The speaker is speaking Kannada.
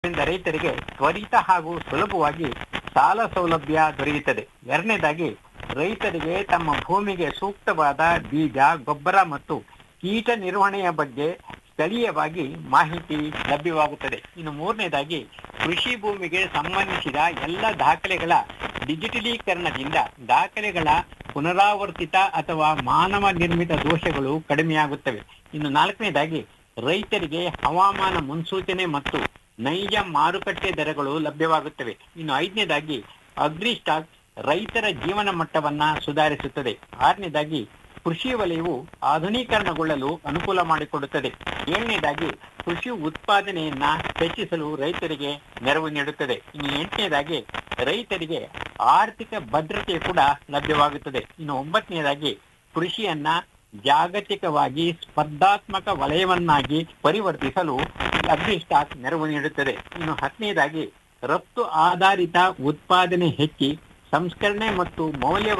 ಇದರಿಂದ ರೈತರಿಗೆ ತ್ವರಿತ ಹಾಗೂ ಸುಲಭವಾಗಿ ಸಾಲ ಸೌಲಭ್ಯ ದೊರೆಯುತ್ತದೆ ಎರಡನೇದಾಗಿ ರೈತರಿಗೆ ತಮ್ಮ ಭೂಮಿಗೆ ಸೂಕ್ತವಾದ ಬೀಜ ಗೊಬ್ಬರ ಮತ್ತು ಕೀಟ ನಿರ್ವಹಣೆಯ ಬಗ್ಗೆ ಸ್ಥಳೀಯವಾಗಿ ಮಾಹಿತಿ ಲಭ್ಯವಾಗುತ್ತದೆ ಇನ್ನು ಮೂರನೇದಾಗಿ ಕೃಷಿ ಭೂಮಿಗೆ ಸಂಬಂಧಿಸಿದ ಎಲ್ಲ ದಾಖಲೆಗಳ ಡಿಜಿಟಲೀಕರಣದಿಂದ ದಾಖಲೆಗಳ ಪುನರಾವರ್ತಿತ ಅಥವಾ ಮಾನವ ನಿರ್ಮಿತ ದೋಷಗಳು ಕಡಿಮೆಯಾಗುತ್ತವೆ ಇನ್ನು ನಾಲ್ಕನೇದಾಗಿ ರೈತರಿಗೆ ಹವಾಮಾನ ಮುನ್ಸೂಚನೆ ಮತ್ತು ನೈಜ ಮಾರುಕಟ್ಟೆ ದರಗಳು ಲಭ್ಯವಾಗುತ್ತವೆ ಇನ್ನು ಐದನೇದಾಗಿ ಅಗ್ರಿ ಸ್ಟಾಕ್ ರೈತರ ಜೀವನ ಮಟ್ಟವನ್ನ ಸುಧಾರಿಸುತ್ತದೆ ಆರನೇದಾಗಿ ಕೃಷಿ ವಲಯವು ಆಧುನೀಕರಣಗೊಳ್ಳಲು ಅನುಕೂಲ ಮಾಡಿಕೊಡುತ್ತದೆ ಏಳನೇದಾಗಿ ಕೃಷಿ ಉತ್ಪಾದನೆಯನ್ನ ಹೆಚ್ಚಿಸಲು ರೈತರಿಗೆ ನೆರವು ನೀಡುತ್ತದೆ ಇನ್ನು ಎಂಟನೇದಾಗಿ ರೈತರಿಗೆ ಆರ್ಥಿಕ ಭದ್ರತೆ ಕೂಡ ಲಭ್ಯವಾಗುತ್ತದೆ ಇನ್ನು ಒಂಬತ್ತನೇದಾಗಿ ಕೃಷಿಯನ್ನ ಜಾಗತಿಕವಾಗಿ ಸ್ಪರ್ಧಾತ್ಮಕ ವಲಯವನ್ನಾಗಿ ಪರಿವರ್ತಿಸಲು ಅಗ್ರಿ ಸ್ಟಾಕ್ ನೆರವು ನೀಡುತ್ತದೆ ಇನ್ನು ಹತ್ತನೇದಾಗಿ ರಫ್ತು ಆಧಾರಿತ ಉತ್ಪಾದನೆ ಹೆಚ್ಚಿ ಸಂಸ್ಕರಣೆ ಮತ್ತು ಮೌಲ್ಯ